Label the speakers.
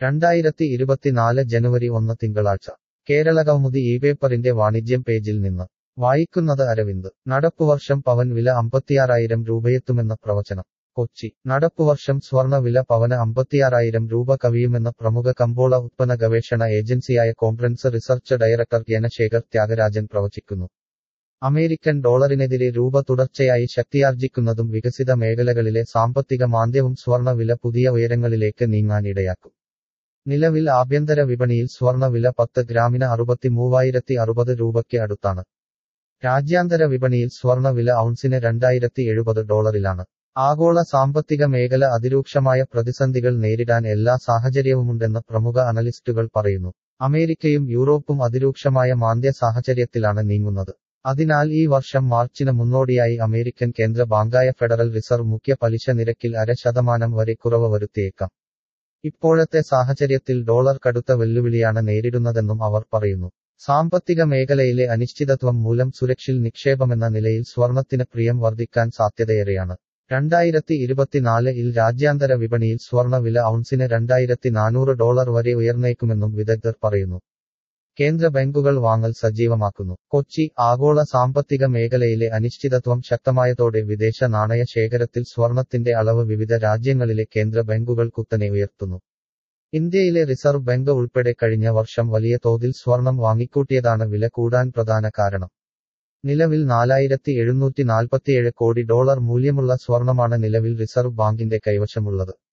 Speaker 1: രണ്ടായിരത്തി ഇരുപത്തിനാല് ജനുവരി ഒന്ന് തിങ്കളാഴ്ച കേരളകൗമുദി ഈ പേപ്പറിന്റെ വാണിജ്യം പേജിൽ നിന്ന് വായിക്കുന്നത് അരവിന്ദ് നടപ്പുവർഷം പവൻ വില അമ്പത്തിയാറായിരം രൂപയെത്തുമെന്ന പ്രവചനം കൊച്ചി നടപ്പുവർഷം സ്വർണ്ണ വില പവന് അമ്പത്തിയാറായിരം രൂപ കവിയുമെന്ന പ്രമുഖ കമ്പോള ഉത്പന്ന ഗവേഷണ ഏജൻസിയായ കോംപ്രൻസ് റിസർച്ച് ഡയറക്ടർ ജ്ഞാനശേഖർ ത്യാഗരാജൻ പ്രവചിക്കുന്നു അമേരിക്കൻ ഡോളറിനെതിരെ രൂപ തുടർച്ചയായി ശക്തിയാർജിക്കുന്നതും വികസിത മേഖലകളിലെ സാമ്പത്തിക മാന്ദ്യവും സ്വർണ്ണ വില പുതിയ ഉയരങ്ങളിലേക്ക് നീങ്ങാനിടയാക്കും നിലവിൽ ആഭ്യന്തര വിപണിയിൽ സ്വർണ്ണ വില പത്ത് ഗ്രാമിന് അറുപത്തി മൂവായിരത്തി അറുപത് രൂപയ്ക്ക് അടുത്താണ് രാജ്യാന്തര വിപണിയിൽ സ്വർണ്ണ വില ഔൺസിന് രണ്ടായിരത്തി എഴുപത് ഡോളറിലാണ് ആഗോള സാമ്പത്തിക മേഖല അതിരൂക്ഷമായ പ്രതിസന്ധികൾ നേരിടാൻ എല്ലാ സാഹചര്യവുമുണ്ടെന്ന് പ്രമുഖ അനലിസ്റ്റുകൾ പറയുന്നു അമേരിക്കയും യൂറോപ്പും അതിരൂക്ഷമായ മാന്ദ്യ സാഹചര്യത്തിലാണ് നീങ്ങുന്നത് അതിനാൽ ഈ വർഷം മാർച്ചിന് മുന്നോടിയായി അമേരിക്കൻ കേന്ദ്ര ബാങ്കായ ഫെഡറൽ റിസർവ് മുഖ്യ പലിശ നിരക്കിൽ അര ശതമാനം വരെ കുറവ് വരുത്തിയേക്കാം ഇപ്പോഴത്തെ സാഹചര്യത്തിൽ ഡോളർ കടുത്ത വെല്ലുവിളിയാണ് നേരിടുന്നതെന്നും അവർ പറയുന്നു സാമ്പത്തിക മേഖലയിലെ അനിശ്ചിതത്വം മൂലം സുരക്ഷിൽ നിക്ഷേപമെന്ന നിലയിൽ സ്വർണത്തിന് പ്രിയം വർദ്ധിക്കാൻ സാധ്യതയേറെയാണ് രണ്ടായിരത്തി ഇരുപത്തിനാല് ഇൽ രാജ്യാന്തര വിപണിയിൽ സ്വർണ്ണ വില ഔൺസിന് രണ്ടായിരത്തി നാനൂറ് ഡോളർ വരെ ഉയർന്നേക്കുമെന്നും വിദഗ്ധർ പറയുന്നു കേന്ദ്ര ബാങ്കുകൾ വാങ്ങൽ സജീവമാക്കുന്നു കൊച്ചി ആഗോള സാമ്പത്തിക മേഖലയിലെ അനിശ്ചിതത്വം ശക്തമായതോടെ വിദേശ നാണയ ശേഖരത്തിൽ സ്വർണത്തിന്റെ അളവ് വിവിധ രാജ്യങ്ങളിലെ കേന്ദ്ര ബാങ്കുകൾ കുത്തനെ ഉയർത്തുന്നു ഇന്ത്യയിലെ റിസർവ് ബാങ്ക് ഉൾപ്പെടെ കഴിഞ്ഞ വർഷം വലിയ തോതിൽ സ്വർണം വാങ്ങിക്കൂട്ടിയതാണ് വില കൂടാൻ പ്രധാന കാരണം നിലവിൽ നാലായിരത്തി എഴുന്നൂറ്റി നാൽപ്പത്തിയേഴ് കോടി ഡോളർ മൂല്യമുള്ള സ്വർണമാണ് നിലവിൽ റിസർവ് ബാങ്കിന്റെ കൈവശമുള്ളത്